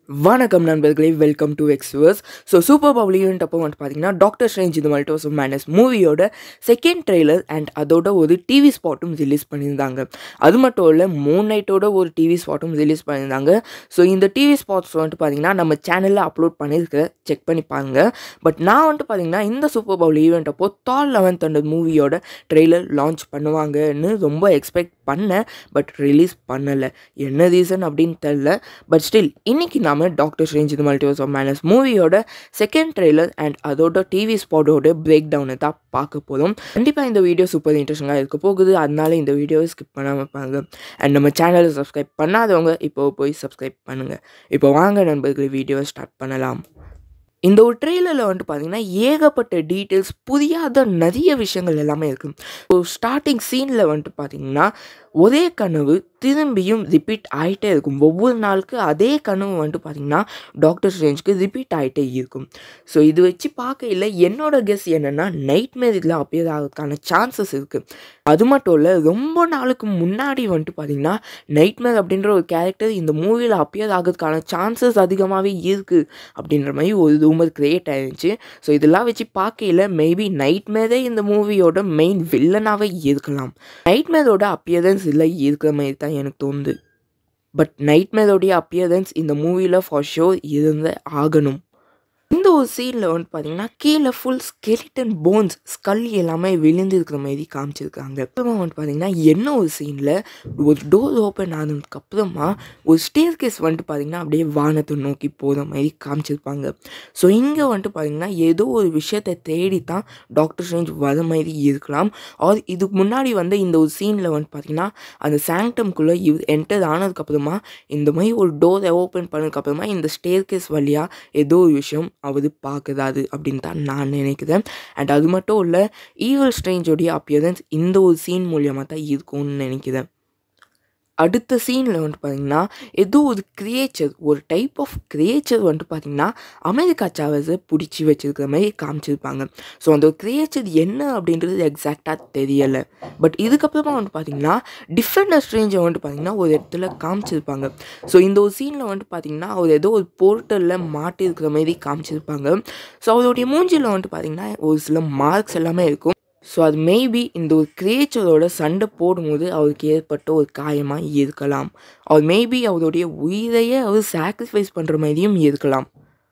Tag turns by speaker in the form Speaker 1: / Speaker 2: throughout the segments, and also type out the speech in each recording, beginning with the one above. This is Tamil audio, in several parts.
Speaker 1: வணக்கம் நண்பர்களே welcome to Xverse so super bowl event அப்போ வந்து பார்த்தீங்கன்னா டாக்டர் ஸ்ட்ரேஞ்ச் இது மல்டிவர்ஸ் ஆஃப் மேனஸ் மூவியோட செகண்ட் ட்ரெய்லர் அண்ட் அதோட ஒரு டிவி ஸ்பாட்டும் ரிலீஸ் பண்ணியிருந்தாங்க அது மட்டும் இல்லை மூன் நைட்டோட ஒரு டிவி ஸ்பாட்டும் ரிலீஸ் பண்ணியிருந்தாங்க ஸோ இந்த டிவி ஸ்பாட்ஸ் வந்துட்டு பார்த்தீங்கன்னா நம்ம சேனலில் அப்லோட் பண்ணியிருக்க செக் பண்ணி பாருங்க பட் நான் வந்துட்டு பார்த்தீங்கன்னா இந்த சூப்பர் பவுல் ஈவெண்ட் அப்போ தால் லெவன்த் அந்த மூவியோட ட்ரெய்லர் லான்ச் பண்ணுவாங்கன்னு ரொம்ப எக்ஸ்பெக்ட் பண்ணேன் பட் ரிலீஸ் பண்ணலை என்ன ரீசன் அப்படின்னு தெரில பட் ஸ்டில் இன்னைக்கு நாம டாக்டர் ஸ்ட்ரேஞ்ச் இது மல்டிவர்ஸ் ஆஃப் மேனஸ் மூவியோட செகண்ட் ட்ரெய்லர் அண்ட் அதோட டிவி ஸ்பாட்டோட பிரேக் டவுனை தான் பார்க்க போதும் கண்டிப்பாக இந்த வீடியோ சூப்பர் இன்ட்ரெஸ்டிங்காக இருக்க போகுது அதனால இந்த வீடியோவை ஸ்கிப் பண்ணாமல் பாருங்க அண்ட் நம்ம சேனலை சப்ஸ்கிரைப் பண்ணாதவங்க இப்போ போய் சப்ஸ்கிரைப் பண்ணுங்கள் இப்போ வாங்க நண்பர்கள் வீடியோவை ஸ்டார்ட் பண்ணலாம் இந்த ஒரு ட்ரெய்லரில் வந்துட்டு பார்த்தீங்கன்னா ஏகப்பட்ட டீட்டெயில்ஸ் புரியாத நிறைய விஷயங்கள் எல்லாமே இருக்குது ஸோ ஸ்டார்டிங் சீனில் வந்துட்டு பார்த்தீங்கன்னா ஒரே கனவு திரும்பியும் ரிப்பீட் ஆகிட்டே இருக்கும் ஒவ்வொரு நாளுக்கு அதே கனவு வந்துட்டு பார்த்தீங்கன்னா டாக்டர் ஸ்ட்ரேஞ்சுக்கு ரிப்பீட் ஆகிட்டே இருக்கும் ஸோ இது வச்சு பார்க்கையில் என்னோட கெஸ் என்னென்னா நைட் மேரில் அப்பியர் ஆகிறதுக்கான சான்சஸ் இருக்குது அது மட்டும் இல்லை ரொம்ப நாளுக்கு முன்னாடி வந்துட்டு பார்த்தீங்கன்னா நைட் மேர் அப்படின்ற ஒரு கேரக்டர் இந்த மூவியில் அப்பியர் ஆகிறதுக்கான சான்சஸ் அதிகமாகவே இருக்குது அப்படின்ற மாதிரி ஒரு ரூமர் க்ரியேட் ஆயிருந்துச்சு ஸோ இதெல்லாம் வச்சு பார்க்கையில் மேபி நைட் மேரே இந்த மூவியோட மெயின் வில்லனாகவே இருக்கலாம் நைட் மேரோட அப்பியரன்ஸ் இல்லை இருக்கிற மாதிரி தான் எனக்கு தோணுது பட் நைட் மேரோடைய அப்பியரன்ஸ் இந்த மூவியில் ஃபார் ஷோர் இருந்து ஆகணும் இந்த ஒரு சீனில் வந்துட்டு பார்த்தீங்கன்னா கீழே ஃபுல் ஸ்கெலிட்டன் போன்ஸ் ஸ்கல் எல்லாமே விழுந்து இருக்கிற மாதிரி காமிச்சிருக்காங்க அப்புறமா வந்துட்டு பார்த்தீங்கன்னா என்ன ஒரு சீனில் ஒரு டோர் ஓப்பன் ஆனதுக்கு அப்புறமா ஒரு ஸ்டேர் கேஸ் வந்துட்டு பார்த்தீங்கன்னா அப்படியே வானத்தை நோக்கி போகிற மாதிரி காமிச்சிருப்பாங்க ஸோ இங்கே வந்துட்டு பார்த்தீங்கன்னா ஏதோ ஒரு விஷயத்தை தேடி தான் டாக்டர் ஸ்ட்ரேஞ்ச் வர மாதிரி இருக்கலாம் ஆர் இதுக்கு முன்னாடி வந்து இந்த ஒரு சீனில் வந்துட்டு பார்த்தீங்கன்னா அந்த சாங்டம்குள்ளே இவர் என்டர் ஆனதுக்கப்புறமா இந்த மாதிரி ஒரு டோரை ஓப்பன் பண்ணதுக்கப்புறமா இந்த ஸ்டேர் கேஸ் வழியாக ஏதோ ஒரு விஷயம் அவர் பார்க்குறாரு அப்படின்னு தான் நான் நினைக்கிறேன் அண்ட் அது மட்டும் இல்லை ஈவல் ஸ்ட்ரேஞ்சோடைய அப்பியரன்ஸ் இந்த ஒரு சீன் மூலியமாக தான் இருக்கும்னு நினைக்கிறேன் அடுத்த சீனில் வந்துட்டு பார்த்தீங்கன்னா ஏதோ ஒரு கிரியேச்சர் ஒரு டைப் ஆஃப் கிரியேச்சர் வந்துட்டு பார்த்தீங்கன்னா அமெரிக்கா சாவஸை பிடிச்சி வச்சிருக்கிற மாதிரி காமிச்சிருப்பாங்க ஸோ அந்த கிரியேச்சர் என்ன அப்படின்றது எக்ஸாக்டாக தெரியலை பட் இதுக்கப்புறமா வந்துட்டு பார்த்தீங்கன்னா டிஃப்ரெண்ட் ஸ்ட்ரேஞ்சை வந்துட்டு பார்த்தீங்கன்னா ஒரு இடத்துல காமிச்சிருப்பாங்க ஸோ இந்த ஒரு சீனில் வந்துட்டு பார்த்தீங்கன்னா அவர் ஏதோ ஒரு போர்ட்டலில் மாட்டிருக்கிற மாதிரி காமிச்சிருப்பாங்க ஸோ அவருடைய மூஞ்சியில் வந்துட்டு பார்த்தீங்கன்னா ஒரு சில மார்க்ஸ் எல்லாமே இருக்கும் ஸோ அது மேபி இந்த ஒரு கிரியேச்சரோட சண்டை போடும்போது அவருக்கு ஏற்பட்ட ஒரு காயமாக இருக்கலாம் அவர் மேபி அவருடைய உயிரையே அவர் சாக்ரிஃபைஸ் பண்ணுற மாதிரியும் இருக்கலாம்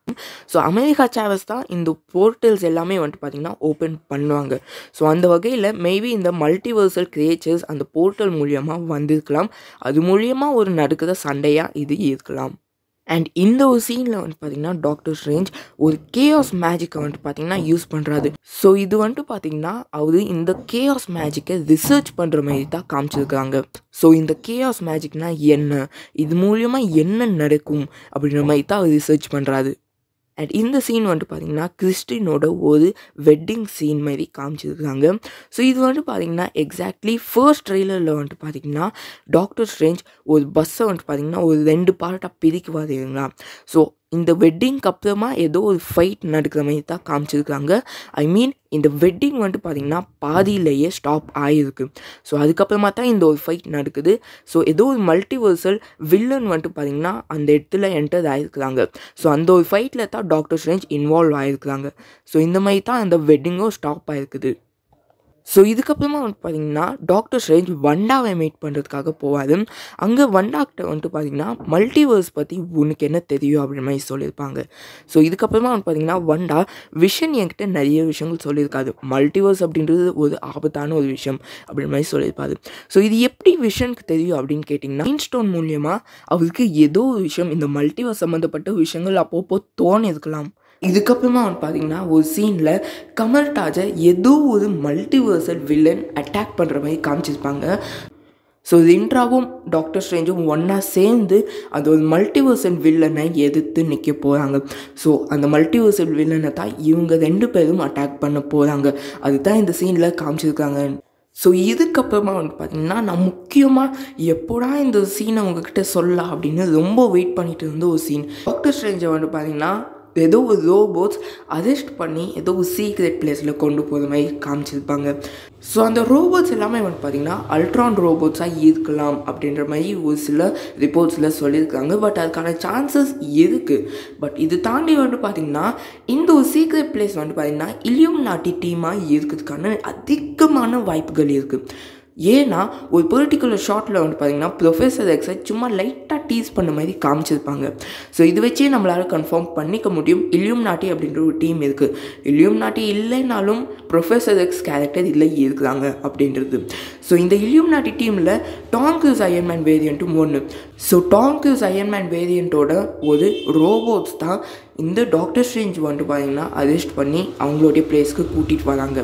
Speaker 1: ஸோ அமெரிக்கா சேவஸ் தான் இந்த போர்ட்டல்ஸ் எல்லாமே வந்துட்டு பார்த்திங்கன்னா ஓப்பன் பண்ணுவாங்க ஸோ அந்த வகையில் மேபி இந்த மல்டிவர்சல் கிரியேச்சர்ஸ் அந்த போர்ட்டல் மூலியமாக வந்திருக்கலாம் அது மூலியமாக ஒரு நடக்கிற சண்டையாக இது இருக்கலாம் அண்ட் இந்த ஒரு சீனில் வந்துட்டு பார்த்தீங்கன்னா டாக்டர் ஸ்ட்ரேஞ்ச் ஒரு கேஆஸ் மேஜிக்கை வந்துட்டு பார்த்தீங்கன்னா யூஸ் பண்ணுறாரு ஸோ இது வந்துட்டு பார்த்தீங்கன்னா அவர் இந்த கேஆஸ் மேஜிக்கை ரிசர்ச் பண்ணுற மாதிரி தான் காமிச்சிருக்காங்க ஸோ இந்த கேஆஸ் மேஜிக்னா என்ன இது மூலியமாக என்ன நடக்கும் அப்படின்ற மாதிரி தான் அவர் ரிசர்ச் பண்ணுறாரு அண்ட் இந்த சீன் வந்துட்டு பார்த்தீங்கன்னா கிறிஸ்டினோட ஒரு வெட்டிங் சீன் மாதிரி காமிச்சிருக்காங்க ஸோ இது வந்துட்டு பார்த்தீங்கன்னா எக்ஸாக்ட்லி ஃபர்ஸ்ட் ட்ரெய்லரில் வந்துட்டு பார்த்தீங்கன்னா டாக்டர் ஸ்ட்ரேஞ்ச் ஒரு பஸ்ஸை வந்துட்டு பார்த்தீங்கன்னா ஒரு ரெண்டு பார்ட்டாக பிரிக்குவார் இல்லைங்களா ஸோ இந்த வெட்டிங்க்கு அப்புறமா ஏதோ ஒரு ஃபைட் நடக்கிற மாதிரி தான் காமிச்சிருக்காங்க ஐ மீன் இந்த வெட்டிங் வந்துட்டு பார்த்திங்கன்னா பாதியிலேயே ஸ்டாப் ஆகிருக்கு ஸோ அதுக்கப்புறமா தான் இந்த ஒரு ஃபைட் நடக்குது ஸோ ஏதோ ஒரு மல்டிவர்சல் வில்லன் வந்துட்டு பார்த்திங்கன்னா அந்த இடத்துல என்டர் ஆகிருக்கிறாங்க ஸோ அந்த ஒரு ஃபைட்டில் தான் டாக்டர் ஸ்ட்ரேஞ்ச் இன்வால்வ் ஆகிருக்கிறாங்க ஸோ இந்த மாதிரி தான் அந்த வெட்டிங்கும் ஸ்டாப் ஆகிருக்குது ஸோ இதுக்கப்புறமா வந்து பார்த்தீங்கன்னா டாக்டர் ஸ்ட்ரேஞ்ச் வண்டாவை மீட் பண்ணுறதுக்காக போவார் அங்கே வண்டாக்கிட்ட வந்துட்டு பார்த்தீங்கன்னா மல்டிவர்ஸ் பற்றி உனக்கு என்ன தெரியும் அப்படின்ற மாதிரி சொல்லியிருப்பாங்க ஸோ இதுக்கப்புறமா வந்து பார்த்தீங்கன்னா வண்டா விஷன் என்கிட்ட நிறைய விஷயங்கள் சொல்லியிருக்காது மல்டிவர்ஸ் அப்படின்றது ஒரு ஆபத்தான ஒரு விஷயம் அப்படின்ற மாதிரி சொல்லியிருப்பாரு ஸோ இது எப்படி விஷனுக்கு தெரியும் அப்படின்னு கேட்டிங்கன்னா மைண்ட் ஸ்டோன் மூலியமாக அவருக்கு ஏதோ ஒரு விஷயம் இந்த மல்டிவர்ஸ் சம்மந்தப்பட்ட விஷயங்கள் அப்பப்போ தோணிருக்கலாம் இதுக்கப்புறமா வந்து பார்த்தீங்கன்னா ஒரு சீனில் கமல் டாஜை ஏதோ ஒரு மல்டிவர்சல் வில்லன் அட்டாக் பண்ணுற மாதிரி காமிச்சிருப்பாங்க ஸோ லிண்ட்ராவும் டாக்டர் ஸ்ட்ரேஞ்சும் ஒன்றா சேர்ந்து அந்த ஒரு மல்டிவர்சல் வில்லனை எதிர்த்து நிற்க போகிறாங்க ஸோ அந்த மல்டிவர்சல் வில்லனை தான் இவங்க ரெண்டு பேரும் அட்டாக் பண்ண போகிறாங்க அதுதான் இந்த சீனில் காமிச்சிருக்காங்க ஸோ இதுக்கப்புறமா வந்து பார்த்திங்கன்னா நான் முக்கியமாக எப்போடா இந்த சீனை உங்ககிட்ட சொல்லலாம் அப்படின்னு ரொம்ப வெயிட் பண்ணிட்டு இருந்த ஒரு சீன் டாக்டர் ஸ்ட்ரேஞ்சை வந்து பார்த்திங்கன்னா ஏதோ ஒரு ரோபோட்ஸ் அரெஸ்ட் பண்ணி ஏதோ ஒரு சீக்ரெட் பிளேஸில் கொண்டு போகிற மாதிரி காமிச்சிருப்பாங்க ஸோ அந்த ரோபோட்ஸ் எல்லாமே வந்து பார்த்திங்கன்னா அல்ட்ரான் ரோபோட்ஸாக இருக்கலாம் அப்படின்ற மாதிரி ஒரு சில ரிப்போர்ட்ஸில் சொல்லியிருக்காங்க பட் அதுக்கான சான்சஸ் இருக்குது பட் இது தாண்டி வந்து பார்த்திங்கன்னா இந்த ஒரு சீக்ரெட் பிளேஸ் வந்து பார்த்திங்கன்னா இலியும் நாட்டி டீமாக இருக்கிறதுக்கான அதிகமான வாய்ப்புகள் இருக்குது ஏன்னா ஒரு பர்டிகுலர் ஷார்ட்டில் வந்து பார்த்தீங்கன்னா ப்ரொஃபஸர் எக்ஸை சும்மா லைட்டாக டீஸ் பண்ண மாதிரி காமிச்சிருப்பாங்க ஸோ இது வச்சே நம்மளால் கன்ஃபார்ம் பண்ணிக்க முடியும் இலியும் நாட்டி அப்படின்ற ஒரு டீம் இருக்குது இலியும் நாட்டி இல்லைனாலும் ப்ரொஃபஸர் எக்ஸ் கேரக்டர் இல்லை இருக்கிறாங்க அப்படின்றது ஸோ இந்த இலியும் நாட்டி டீமில் டாங்கிஸ் அயன்மேன் வேரியண்ட்டும் ஒன்று ஸோ டாங்கிஸ் அயன்மேன் வேரியண்ட்டோட ஒரு ரோபோட்ஸ் தான் இந்த டாக்டர் ஸ்ட்ரேஞ்ச் வந்துட்டு பார்த்தீங்கன்னா அரெஸ்ட் பண்ணி அவங்களுடைய பிளேஸ்க்கு கூட்டிகிட்டு வராங்க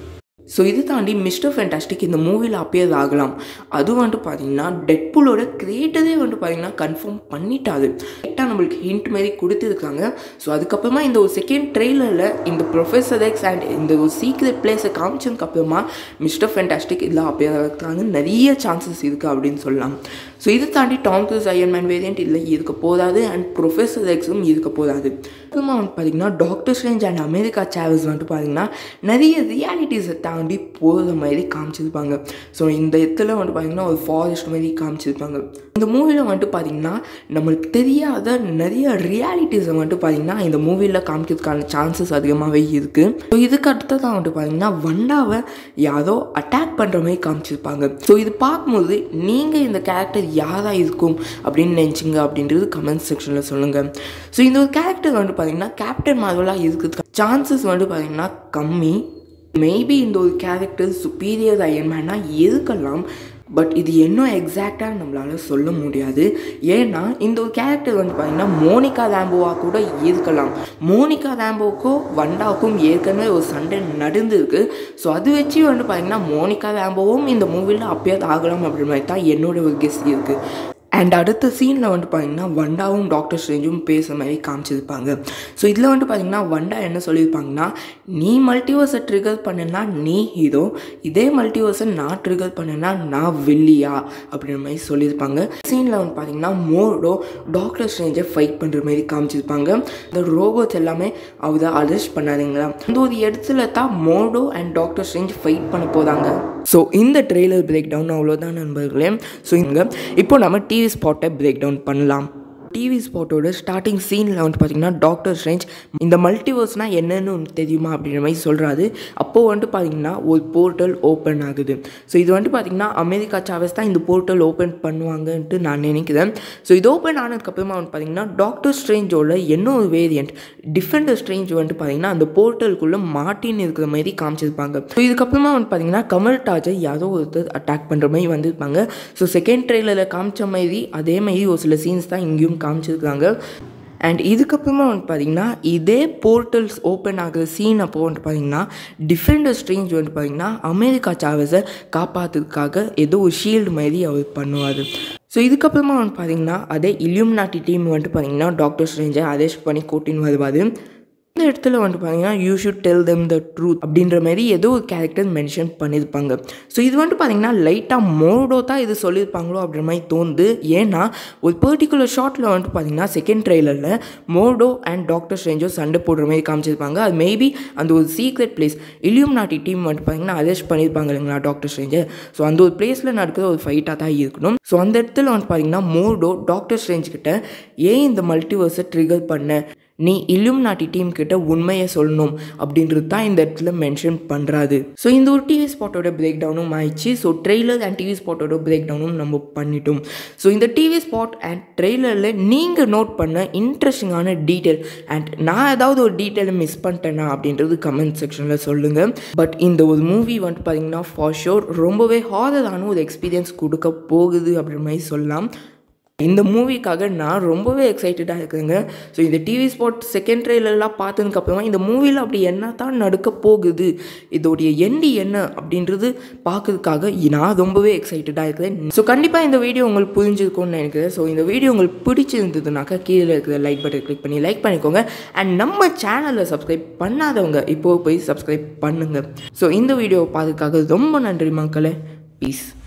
Speaker 1: ஸோ இது தாண்டி மிஸ்டர் ஃபேண்டாஸ்டிக் இந்த மூவியில் அப்பியர் ஆகலாம் அது வந்துட்டு பார்த்தீங்கன்னா டெட்புலோட கிரியேட்டரே வந்துட்டு பார்த்தீங்கன்னா கன்ஃபார்ம் பண்ணிட்டாது கரெக்டாக நம்மளுக்கு ஹிண்ட் மாரி கொடுத்துருக்காங்க ஸோ அதுக்கப்புறமா இந்த ஒரு செகண்ட் ட்ரெய்லரில் இந்த ப்ரொஃபஸர் எக்ஸ் அண்ட் இந்த ஒரு சீக்ரெட் பிளேஸை காமிச்சதுக்கப்புறமா மிஸ்டர் ஃபேண்டாஸ்டிக் இதில் அப்பியர் ஆகிறதுக்காக நிறைய சான்சஸ் இருக்குது அப்படின்னு சொல்லலாம் ஸோ இது தாண்டி டாம் க்ரூஸ் அயன்மேன் வேரியண்ட் இதில் இருக்க போதாது அண்ட் ப்ரொஃபஸர் எக்ஸும் இருக்க போதாது அப்புறமா வந்து பார்த்தீங்கன்னா டாக்டர் ஸ்ட்ரேஞ்ச் அண்ட் அமெரிக்கா சேவல்ஸ் வந்துட்டு பார்த்தீங்கன்னா நிறைய ரியாலிட்டிஸை தாண்டி போகிற மாதிரி காமிச்சிருப்பாங்க ஸோ இந்த இடத்துல வந்துட்டு பார்த்தீங்கன்னா ஒரு ஃபாரஸ்ட் மாதிரி காமிச்சிருப்பாங்க இந்த மூவியில் வந்துட்டு பார்த்தீங்கன்னா நம்மளுக்கு தெரியாத நிறைய ரியாலிட்டிஸை வந்துட்டு பார்த்தீங்கன்னா இந்த மூவியில் காமிக்கிறதுக்கான சான்சஸ் அதிகமாகவே இருக்குது ஸோ இதுக்கு அடுத்ததான் வந்துட்டு பார்த்தீங்கன்னா வண்டாவை யாரோ அட்டாக் பண்ணுற மாதிரி காமிச்சிருப்பாங்க ஸோ இது பார்க்கும்போது நீங்கள் இந்த கேரக்டர் யாராக இருக்கும் அப்படின்னு நினச்சிங்க அப்படின்றது கமெண்ட் செக்ஷனில் சொல்லுங்கள் ஸோ இந்த ஒரு கேரக்டர் வந்துட்டு பார்த்தீங்கன்னா கேப்டன் மார்வலாக இருக்கிறதுக்கு சான்சஸ் வந்துட்டு பார்த்தீங்கன்னா கம்மி மேபி இந்த ஒரு கேரக்டர் சுப்பீரியர் அயன்மேனாக இருக்கலாம் பட் இது இன்னும் எக்ஸாக்டாக நம்மளால் சொல்ல முடியாது ஏன்னா இந்த ஒரு கேரக்டர் வந்து பார்த்திங்கன்னா மோனிகா ரேம்போவாக கூட இருக்கலாம் மோனிகா ரேம்போவுக்கும் வண்டாவுக்கும் ஏற்கனவே ஒரு சண்டை நடந்திருக்கு ஸோ அது வச்சு வந்து பார்த்திங்கன்னா மோனிகா ரேம்போவும் இந்த மூவியில் அப்பியர் ஆகலாம் அப்படின்ற மாதிரி தான் என்னோட ஒரு கெஸ் இருக்குது அண்ட் அடுத்த சீனில் வந்துட்டு பார்த்தீங்கன்னா வண்டாவும் டாக்டர் ஸ்ட்ரேஞ்சும் பேசுகிற மாதிரி காமிச்சிருப்பாங்க ஸோ இதில் வந்துட்டு பார்த்தீங்கன்னா வண்டா என்ன சொல்லியிருப்பாங்கன்னா நீ மல்டிவர்ஸை ட்ரிகர் பண்ணனா நீ ஹீரோ இதே மல்டிவர்ஸை நான் ட்ரிகர் பண்ணனா நான் வில்லியா அப்படின்ற மாதிரி சொல்லியிருப்பாங்க சீனில் வந்து பார்த்தீங்கன்னா மோடோ டாக்டர் ஸ்ட்ரேஞ்சை ஃபைட் பண்ணுற மாதிரி காமிச்சிருப்பாங்க இந்த ரோபோட்ஸ் எல்லாமே அவரை அரெஸ்ட் பண்ணாதீங்களா அந்த ஒரு இடத்துல தான் Mordo and doctor strange fight பண்ண போகிறாங்க ஸோ இந்த ட்ரெய்லர் பிரேக் டவுன் அவ்வளோதான் நண்பர்களே ஸோ இங்கே இப்போ நம்ம டிவி ஸ்பாட்டை பிரேக் டவுன் பண்ணலாம் டிவி ஸ்பாட்டோட ஸ்டார்டிங் சீனில் வந்து பார்த்தீங்கன்னா டாக்டர் ஸ்ட்ரேஞ்ச் இந்த மல்டிவர்ஸ்னால் என்னன்னு உனக்கு தெரியுமா அப்படின்ற மாதிரி சொல்கிறாரு அப்போது வந்துட்டு பார்த்தீங்கன்னா ஒரு போர்ட்டல் ஓப்பன் ஆகுது ஸோ இது வந்துட்டு பார்த்தீங்கன்னா அமெரிக்கா சாவஸ் தான் இந்த போர்ட்டல் ஓப்பன் பண்ணுவாங்கன்ட்டு நான் நினைக்கிறேன் ஸோ இது ஓப்பன் ஆனதுக்கப்புறமா வந்து பார்த்தீங்கன்னா டாக்டர் ஸ்ட்ரேஞ்சோட என்ன ஒரு வேரியண்ட் டிஃபெண்டர் ஸ்ட்ரேஞ்ச் வந்துட்டு பார்த்தீங்கன்னா அந்த போர்ட்டலுக்குள்ளே மாட்டின்னு இருக்கிற மாதிரி காமிச்சிருப்பாங்க ஸோ இதுக்கப்புறமா வந்து பார்த்தீங்கன்னா கமல் டாஜை யாரோ ஒருத்தர் அட்டாக் பண்ணுற மாதிரி வந்திருப்பாங்க ஸோ செகண்ட் ட்ரெயிலரில் காமிச்ச மாதிரி அதே மாதிரி ஒரு சில சீன்ஸ் தான் இங்கேயும் காமிச்சிருக்காங்க அண்ட் இதுக்கப்புறமா வந்து பார்த்தீங்கன்னா இதே போர்ட்டல்ஸ் ஓப்பன் ஆகுற சீன் அப்போ வந்துட்டு பார்த்தீங்கன்னா டிஃபெண்டர் ஸ்ட்ரேஞ்ச் வந்துட்டு பார்த்தீங்கன்னா அமெரிக்கா சாவஸை காப்பாற்றுறதுக்காக ஏதோ ஒரு ஷீல்டு மாதிரி அவர் பண்ணுவார் ஸோ இதுக்கப்புறமா வந்து பார்த்தீங்கன்னா அதே இலியும் நாட்டி டீம் வந்துட்டு பார்த்தீங்கன்னா டாக்டர் ஸ்ட்ரேஞ்சை அரெஸ்ட் பண்ணி கூட்டின்னு வருவார் இந்த இடத்துல வந்துட்டு பார்த்தீங்கன்னா you should tell them the truth அப்படின்ற மாதிரி ஏதோ ஒரு கேரக்டர் மென்ஷன் பண்ணியிருப்பாங்க ஸோ இது வந்துட்டு பார்த்தீங்கன்னா லைட்டாக மோடோ தான் இது சொல்லியிருப்பாங்களோ அப்படின்ற மாதிரி தோணுது ஏன்னா ஒரு பர்டிகுலர் ஷார்ட்டில் வந்துட்டு பார்த்தீங்கன்னா செகண்ட் ட்ரெய்லரில் மோடோ அண்ட் டாக்டர் ஸ்ட்ரேஞ்சோ சண்டை போடுற மாதிரி காமிச்சிருப்பாங்க அது மேபி அந்த ஒரு சீக்ரெட் பிளேஸ் இலியும் நாட்டி டீம் வந்துட்டு பார்த்தீங்கன்னா அரெஸ்ட் பண்ணியிருப்பாங்க இல்லைங்களா டாக்டர் ஸ்ட்ரேஞ்சை ஸோ அந்த ஒரு பிளேஸில் நடக்கிற ஒரு ஃபைட்டாக தான் இருக்கணும் ஸோ அந்த இடத்துல வந்து பார்த்தீங்கன்னா மோடோ டாக்டர் ஸ்ட்ரேஞ்ச் கிட்ட ஏன் இந்த மல்டிவர்ஸை ட்ரிகர் பண்ண நீ இலும் நாட்டி டீம் கிட்ட உண்மையை சொல்லணும் அப்படின்றது தான் இந்த இடத்துல மென்ஷன் பண்ணுறாது ஸோ இந்த ஒரு டிவி ஸ்பாட்டோட பிரேக் டவுனும் ஆயிடுச்சு ஸோ ட்ரெய்லர் அண்ட் டிவி ஸ்பாட்டோட பிரேக் டவுனும் நம்ம பண்ணிட்டோம் ஸோ இந்த டிவி ஸ்பாட் அண்ட் ட்ரெய்லரில் நீங்கள் நோட் பண்ண இன்ட்ரெஸ்டிங்கான டீட்டெயில் அண்ட் நான் ஏதாவது ஒரு டீட்டெயிலை மிஸ் பண்ணிட்டேனா அப்படின்றது கமெண்ட் செக்ஷனில் சொல்லுங்கள் பட் இந்த ஒரு மூவி வந்துட்டு பார்த்தீங்கன்னா ஃபார் ஷோர் ரொம்பவே ஹாரரான ஒரு எக்ஸ்பீரியன்ஸ் கொடுக்க போகுது அப்படின்ற மாதிரி சொல்லலாம் இந்த மூவிக்காக நான் ரொம்பவே எக்ஸைட்டடாக இருக்குங்க ஸோ இந்த டிவி ஸ்பாட் செகண்ட் ட்ரெயிலெலாம் பார்த்ததுக்கப்புறமா இந்த மூவியில் அப்படி என்ன தான் நடக்க போகுது இதோடைய எண்டி என்ன அப்படின்றது பார்க்கறதுக்காக நான் ரொம்பவே எக்ஸைட்டடாக இருக்கிறேன் ஸோ கண்டிப்பாக இந்த வீடியோ உங்களுக்கு புரிஞ்சிருக்கும்னு நினைக்கிறேன் ஸோ இந்த வீடியோ உங்களுக்கு பிடிச்சிருந்ததுனாக்கா கீழே இருக்கிற லைக் பட்டன் கிளிக் பண்ணி லைக் பண்ணிக்கோங்க அண்ட் நம்ம சேனலை சப்ஸ்கிரைப் பண்ணாதவங்க இப்போது போய் சப்ஸ்கிரைப் பண்ணுங்கள் ஸோ இந்த வீடியோவை பார்க்கறதுக்காக ரொம்ப நன்றி மக்களே பீஸ்